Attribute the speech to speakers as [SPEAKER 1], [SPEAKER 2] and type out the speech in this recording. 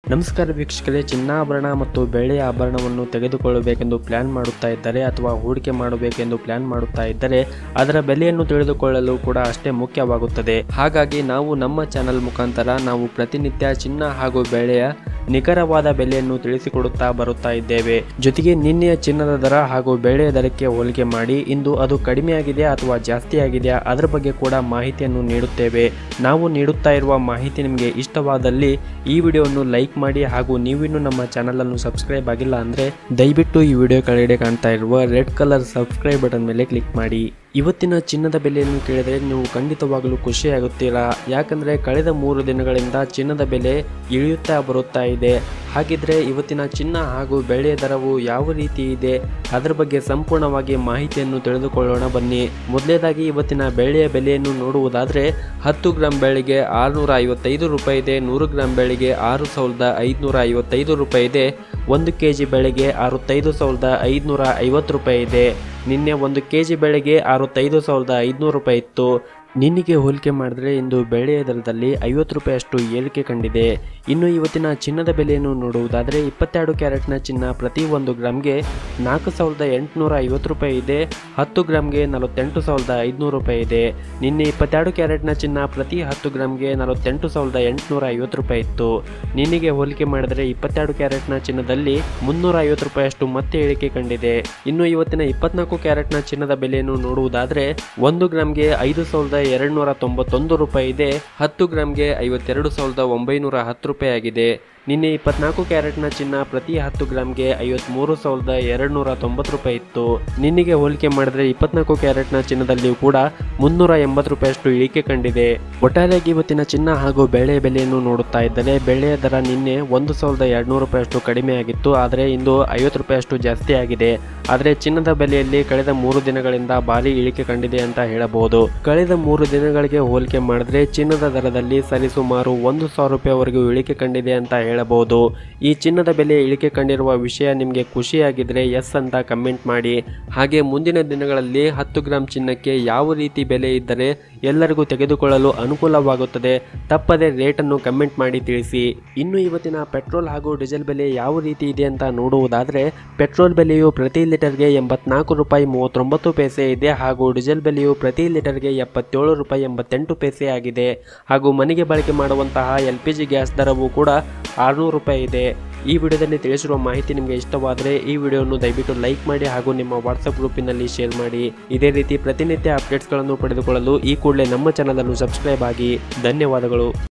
[SPEAKER 1] ನಮಸ್ಕಾರ ವೀಕ್ಷಕರೇ ಚಿನ್ನಾಭರಣ ಮತ್ತು ಬೆಳ್ಳಿಯ ಆಭರಣವನ್ನು ತೆಗೆದುಕೊಳ್ಳಬೇಕೆಂದು ಪ್ಲಾನ್ ಮಾಡುತ್ತಾ ಇದ್ದರೆ ಅಥವಾ ಹೂಡಿಕೆ ಮಾಡಬೇಕೆಂದು ಪ್ಲಾನ್ ಮಾಡುತ್ತಾ ಇದ್ದರೆ ಅದರ ಬೆಲೆಯನ್ನು ತಿಳಿದುಕೊಳ್ಳಲು ಕೂಡ ಅಷ್ಟೇ ಮುಖ್ಯವಾಗುತ್ತದೆ ಹಾಗಾಗಿ ನಾವು ನಮ್ಮ ಚಾನೆಲ್ ಮುಖಾಂತರ ನಾವು ಪ್ರತಿನಿತ್ಯ ಚಿನ್ನ ಹಾಗೂ ಬೆಳೆಯ ನಿಖರವಾದ ಬೆಲೆಯನ್ನು ತಿಳಿಸಿಕೊಡುತ್ತಾ ಬರುತ್ತಾ ಇದ್ದೇವೆ ಜೊತೆಗೆ ನಿನ್ನೆಯ ಚಿನ್ನದ ದರ ಹಾಗೂ ಬೆಳೆಯ ದರಕ್ಕೆ ಹೋಲಿಕೆ ಮಾಡಿ ಇಂದು ಅದು ಕಡಿಮೆಯಾಗಿದೆಯಾ ಅಥವಾ ಜಾಸ್ತಿ ಆಗಿದೆಯಾ ಅದರ ಬಗ್ಗೆ ಕೂಡ ಮಾಹಿತಿಯನ್ನು ನೀಡುತ್ತೇವೆ ನಾವು ನೀಡುತ್ತಾ ಇರುವ ಮಾಹಿತಿ ನಿಮಗೆ ಇಷ್ಟವಾದಲ್ಲಿ ಈ ವಿಡಿಯೋವನ್ನು ಲೈಕ್ ಮಾಡಿ ಹಾಗೂ ನೀವಿನ್ನೂ ನಮ್ಮ ಚಾನಲನ್ನು ಸಬ್ಸ್ಕ್ರೈಬ್ ಆಗಿಲ್ಲ ಅಂದರೆ ದಯವಿಟ್ಟು ಈ ವಿಡಿಯೋ ಕೆಳಗಡೆ ಕಾಣ್ತಾ ಇರುವ ರೆಡ್ ಕಲರ್ ಸಬ್ಸ್ಕ್ರೈಬ್ ಬಟನ್ ಮೇಲೆ ಕ್ಲಿಕ್ ಮಾಡಿ ಇವತ್ತಿನ ಚಿನ್ನದ ಬೆಲೆಯನ್ನು ಕೇಳಿದರೆ ನೀವು ಖಂಡಿತವಾಗಲೂ ಖುಷಿಯಾಗುತ್ತೀರಾ ಯಾಕಂದರೆ ಕಳೆದ ಮೂರು ದಿನಗಳಿಂದ ಚಿನ್ನದ ಬೆಲೆ ಇಳಿಯುತ್ತಾ ಬರುತ್ತಾ ಇದೆ ಹಾಗಿದ್ರೆ ಇವತ್ತಿನ ಚಿನ್ನ ಹಾಗೂ ಬೆಳೆಯ ದರವು ಯಾವ ರೀತಿ ಇದೆ ಅದರ ಬಗ್ಗೆ ಸಂಪೂರ್ಣವಾಗಿ ಮಾಹಿತಿಯನ್ನು ತಿಳಿದುಕೊಳ್ಳೋಣ ಬನ್ನಿ ಮೊದಲನೇದಾಗಿ ಇವತ್ತಿನ ಬೆಳೆಯ ಬೆಲೆಯನ್ನು ನೋಡುವುದಾದರೆ ಹತ್ತು ಗ್ರಾಂ ಬೆಳೆಗೆ ಆರುನೂರ ಐವತ್ತೈದು ರೂಪಾಯಿ ಇದೆ ನೂರು ಗ್ರಾಂ ಬೆಳೆಗೆ ಆರು ಸಾವಿರದ ಐದುನೂರ ಐವತ್ತೈದು ರೂಪಾಯಿ ಇದೆ ಒಂದು ಕೆ ಜಿ ಬೆಳೆಗೆ ಅರವತ್ತೈದು ಸಾವಿರದ ಐದುನೂರ ಐವತ್ತು ರೂಪಾಯಿ ಇದೆ ನಿನ್ನೆ ಒಂದು ಕೆ ಜಿ ಬೆಳೆಗೆ ಅರವತ್ತೈದು ಸಾವಿರದ ಐದುನೂರು ರೂಪಾಯಿ ಇತ್ತು ನಿನ್ನೆಗೆ ಹೋಲಿಕೆ ಮಾಡಿದ್ರೆ ಇಂದು ಬೆಳೆಯ ದರದಲ್ಲಿ ಐವತ್ತು ರೂಪಾಯಿಯಷ್ಟು ಏರಿಕೆ ಕಂಡಿದೆ ಇನ್ನು ಇವತ್ತಿನ ಚಿನ್ನದ ಬೆಲೆಯನ್ನು ನೋಡುವುದಾದರೆ ಇಪ್ಪತ್ತೆರಡು ಕ್ಯಾರೆಟ್ನ ಚಿನ್ನ ಪ್ರತಿ ಒಂದು ಗ್ರಾಮ್ಗೆ ನಾಲ್ಕು ಸಾವಿರದ ಎಂಟುನೂರ ಐವತ್ತು ರೂಪಾಯಿ ಇದೆ ಹತ್ತು ಗ್ರಾಮ್ಗೆ ನಲವತ್ತೆಂಟು ಸಾವಿರದ ಐದುನೂರು ರೂಪಾಯಿ ಇದೆ ನಿನ್ನೆ ಇಪ್ಪತ್ತೆರಡು ಕ್ಯಾರೆಟ್ನ ಚಿನ್ನ ಪ್ರತಿ ಹತ್ತು ಗ್ರಾಮ್ಗೆ ನಲವತ್ತೆಂಟು ಸಾವಿರದ ಎಂಟುನೂರ ಐವತ್ತು ರೂಪಾಯಿ ಇತ್ತು ನಿನ್ನೆಗೆ ಹೋಲಿಕೆ ಮಾಡಿದರೆ ಇಪ್ಪತ್ತೆರಡು ಕ್ಯಾರೆಟ್ನ ಚಿನ್ನದಲ್ಲಿ ಮುನ್ನೂರ ಐವತ್ತು ರೂಪಾಯಿಯಷ್ಟು ಮತ್ತೆ ಇಳಿಕೆ ಕಂಡಿದೆ ಇನ್ನು ಇವತ್ತಿನ ಇಪ್ಪತ್ನಾಲ್ಕು ಕ್ಯಾರೆಟ್ನ ಚಿನ್ನದ ಬೆಲೆಯನ್ನು ನೋಡುವುದಾದರೆ ಒಂದು ಗ್ರಾಮ್ಗೆ ಐದು ಸಾವಿರದ ಎರಡು ನೂರ ತೊಂಬತ್ತೊಂದು ರೂಪಾಯಿ ಇದೆ ಹತ್ತು ಗ್ರಾಮ್ಗೆ ಐವತ್ತೆರಡು ಸಾವಿರದ ಒಂಬೈನೂರ ಹತ್ತು ರೂಪಾಯಿ ಆಗಿದೆ ನಿನ್ನೆ ಇಪ್ಪತ್ನಾಲ್ಕು ಕ್ಯಾರೆಟ್ನ ಚಿನ್ನ ಪ್ರತಿ ಹತ್ತು ಗ್ರಾಮ್ಗೆ ಐವತ್ಮೂರು ಸಾವಿರದ ಎರಡು ನೂರ ತೊಂಬತ್ತು ರೂಪಾಯಿ ಇತ್ತು ನಿನ್ನೆಗೆ ಹೋಲಿಕೆ ಮಾಡಿದ್ರೆ ಇಪ್ಪತ್ನಾಲ್ಕು ಕ್ಯಾರೆಟ್ನ ಚಿನ್ನದಲ್ಲಿಯೂ ಕೂಡ ಮುನ್ನೂರ ಎಂಬತ್ತು ರೂಪಾಯಿಯಷ್ಟು ಇಳಿಕೆ ಕಂಡಿದೆ ಒಟ್ಟಾರೆಯಾಗಿ ಇವತ್ತಿನ ಚಿನ್ನ ಹಾಗೂ ಬೆಳೆಯ ಬೆಲೆಯನ್ನು ನೋಡುತ್ತಾ ಇದ್ದರೆ ಬೆಳೆಯ ದರ ನಿನ್ನೆ ಒಂದು ಸಾವಿರದ ಎರಡುನೂರು ರೂಪಾಯಿಯಷ್ಟು ಕಡಿಮೆ ಆಗಿತ್ತು ಆದರೆ ಇಂದು ಐವತ್ತು ರೂಪಾಯಿಯಷ್ಟು ಜಾಸ್ತಿ ಆಗಿದೆ ಆದರೆ ಚಿನ್ನದ ಬೆಲೆಯಲ್ಲಿ ಕಳೆದ ಮೂರು ದಿನಗಳಿಂದ ಭಾರಿ ಇಳಿಕೆ ಕಂಡಿದೆ ಅಂತ ಹೇಳಬಹುದು ಕಳೆದ ಮೂರು ದಿನಗಳಿಗೆ ಹೋಲಿಕೆ ಮಾಡಿದ್ರೆ ಚಿನ್ನದ ದರದಲ್ಲಿ ಸರಿಸುಮಾರು ಒಂದು ಸಾವಿರ ರೂಪಾಯಿವರೆಗೂ ಇಳಿಕೆ ಕಂಡಿದೆ ಅಂತ ಹೇಳಬಹುದು ಈ ಚಿನ್ನದ ಬೆಲೆ ಇಳಿಕೆ ಕಂಡಿರುವ ವಿಷಯ ನಿಮಗೆ ಖುಷಿಯಾಗಿದ್ರೆ ಎಸ್ ಅಂತ ಕಮೆಂಟ್ ಮಾಡಿ ಹಾಗೆ ಮುಂದಿನ ದಿನಗಳಲ್ಲಿ ಹತ್ತು ಗ್ರಾಂ ಚಿನ್ನಕ್ಕೆ ಯಾವ ರೀತಿ ಬೆಲೆ ಇದ್ದರೆ ಎಲ್ಲರಿಗೂ ತೆಗೆದುಕೊಳ್ಳಲು ಅನುಕೂಲವಾಗುತ್ತದೆ ತಪ್ಪದೆ ರೇಟನ್ನು ಕಮೆಂಟ್ ಮಾಡಿ ತಿಳಿಸಿ ಇನ್ನು ಇವತ್ತಿನ ಪೆಟ್ರೋಲ್ ಹಾಗೂ ಡೀಸೆಲ್ ಬೆಲೆ ಯಾವ ರೀತಿ ಇದೆ ಅಂತ ನೋಡುವುದಾದರೆ ಪೆಟ್ರೋಲ್ ಬೆಲೆಯು ಪ್ರತಿ ಲೀಟರ್ಗೆ ಎಂಬತ್ನಾಲ್ಕು ರೂಪಾಯಿ ಮೂವತ್ತೊಂಬತ್ತು ಪೈಸೆ ಇದೆ ಹಾಗೂ ಡೀಸೆಲ್ ಬೆಲೆಯು ಪ್ರತಿ ಲೀಟರ್ಗೆ ಎಪ್ಪತ್ತೇಳು ರೂಪಾಯಿ ಎಂಬತ್ತೆಂಟು ಪೈಸೆ ಆಗಿದೆ ಹಾಗೂ ಮನೆಗೆ ಬಳಕೆ ಮಾಡುವಂತಹ ಎಲ್ ಪಿ ಜಿ ಗ್ಯಾಸ್ ದರವು ಕೂಡ ಆರುನೂರು ರೂಪಾಯಿ ಇದೆ ಈ ವಿಡಿಯೋದಲ್ಲಿ ತಿಳಿಸಿರುವ ಮಾಹಿತಿ ನಿಮಗೆ ಇಷ್ಟವಾದರೆ ಈ ವಿಡಿಯೋವನ್ನು ದಯವಿಟ್ಟು ಲೈಕ್ ಮಾಡಿ ಹಾಗೂ ನಿಮ್ಮ ವಾಟ್ಸಪ್ ಗ್ರೂಪಿನಲ್ಲಿ ಶೇರ್ ಮಾಡಿ ಇದೇ ರೀತಿ ಪ್ರತಿನಿತ್ಯ ಅಪ್ಡೇಟ್ಸ್ಗಳನ್ನು ಪಡೆದುಕೊಳ್ಳಲು ಈ ಕೂಡಲೇ ನಮ್ಮ ಚಾನಲನ್ನು ಸಬ್ಸ್ಕ್ರೈಬ್ ಆಗಿ ಧನ್ಯವಾದಗಳು